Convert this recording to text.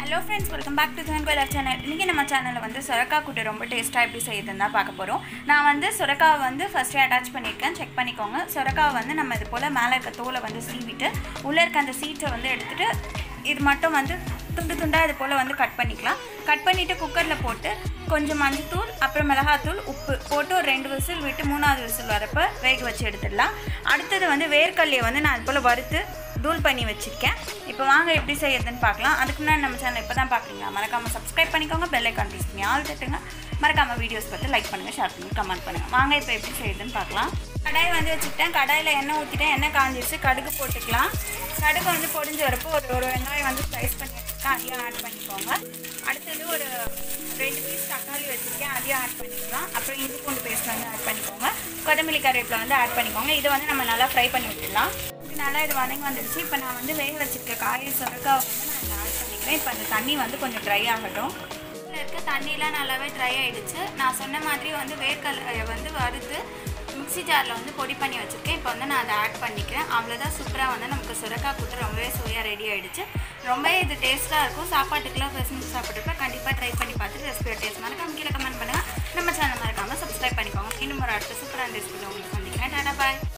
hello friends welcome back to துவன் கோயிலர் channel இன்றைக்கி நம்ம சேனலில் வந்து சுரக்கா கூட்டு ரொம்ப டேஸ்ட்டாக எப்படி செய்யுதுன்னு தான் பார்க்க போகிறோம் நான் வந்து சுரக்காவை வந்து ஃபஸ்ட்டே அட்டாச் பண்ணியிருக்கேன் செக் பண்ணிக்கோங்க சுரக்காவை வந்து நம்ம இது போல் மேலே இருக்க தோலை வந்து சீவிட்டு உள்ளே இருக்க அந்த சீட்ஸை வந்து எடுத்துகிட்டு இது மட்டும் வந்து துண்டு துண்டாக இது போல் வந்து கட் பண்ணிக்கலாம் கட் பண்ணிவிட்டு குக்கரில் போட்டு கொஞ்சம் மஞ்சத்தூள் அப்புறம் மிளகாத்தூள் உப்பு போட்டு ஒரு ரெண்டு விசில் விட்டு மூணாவது விசில் வரப்போ வேக வச்சு எடுத்துடலாம் அடுத்தது வந்து வேர்க்கல்லையை வந்து நான் இது போல் வறுத்து தூள் பண்ணி வச்சுருக்கேன் இப்போ வாங்க எப்படி செய்யறதுன்னு பார்க்கலாம் அதுக்கு முன்னாடி நம்ம சேனல் இப்போ தான் பார்க்குறீங்களா மறக்காமல் சப்ஸ்கிரைப் பண்ணிக்கோங்க பெல் ஐக்கான் ப்ரெஸ் பண்ணி ஆல் தட்டுங்க மறக்காமல் வீடியோஸ் பார்த்து லைக் பண்ணுங்கள் ஷேர் பண்ணி கமெண்ட் பண்ணுங்கள் வாங்க இப்போ எப்படி செய்யுதுன்னு பார்க்கலாம் கடாய் வந்து வச்சுக்கிட்டேன் கடாயில் எண்ணெய் ஊற்றிட்டேன் எண்ணெய் காஞ்சிருச்சு கடுகு போட்டுக்கலாம் கடுகு வந்து பொடிஞ்சு வரப்போ ஒரு ஒரு வெங்காயம் வந்து ஸ்லைஸ் பண்ணி வச்சுருக்கேன் அதையும் ஆட் பண்ணிக்கோங்க அடுத்தது ஒரு ரெண்டு பீஸ் தக்காளி வச்சுருக்கேன் அதையும் ஆட் பண்ணிக்கலாம் அப்புறம் இஞ்சி பூண்டு பேஸ்ட் வந்து ஆட் பண்ணிக்கோங்க கொத்தமல்லி கருவேப்பிலை வந்து ஆட் பண்ணிக்கோங்க இதை வந்து நம்ம நல்லா ஃப்ரை பண்ணி விட்டுடலாம் நல்லா இது வதங்கி வந்துடுச்சு இப்போ நான் வந்து வேக வச்சிருக்க காய் சுரக்காவை வந்து நான் ஆட் பண்ணிக்கிறேன் இப்போ அந்த தண்ணி வந்து கொஞ்சம் ட்ரை ஆகட்டும் இதில் இருக்க தண்ணியெலாம் நல்லாவே ட்ரை ஆகிடுச்சு நான் சொன்ன மாதிரி வந்து வேர்க்கடலை வந்து வறுத்து மிக்ஸி ஜாரில் வந்து பொடி பண்ணி வச்சுருக்கேன் இப்போ வந்து நான் அதை ஆட் பண்ணிக்கிறேன் அவ்வளோதான் சூப்பராக வந்து நமக்கு சுரக்காய் கூட்டு ரொம்பவே சுவையாக ரெடி ஆகிடுச்சு ரொம்பவே இது டேஸ்ட்டாக இருக்கும் சாப்பாட்டுக்கெல்லாம் பசங்க சாப்பிட்றப்ப கண்டிப்பாக ட்ரை பண்ணி பார்த்துட்டு ரெசிபியோட டேஸ்ட் மறக்காம கீழே கமெண்ட் பண்ணுங்கள் நம்ம சேனல் மறக்காமல் சப்ஸ்கிரைப் பண்ணிக்கோங்க இன்னும் ஒரு அடுத்த சூப்பரான ரெசிபியில் உங்களுக்கு சந்திக்கிறேன் டாடா பாய்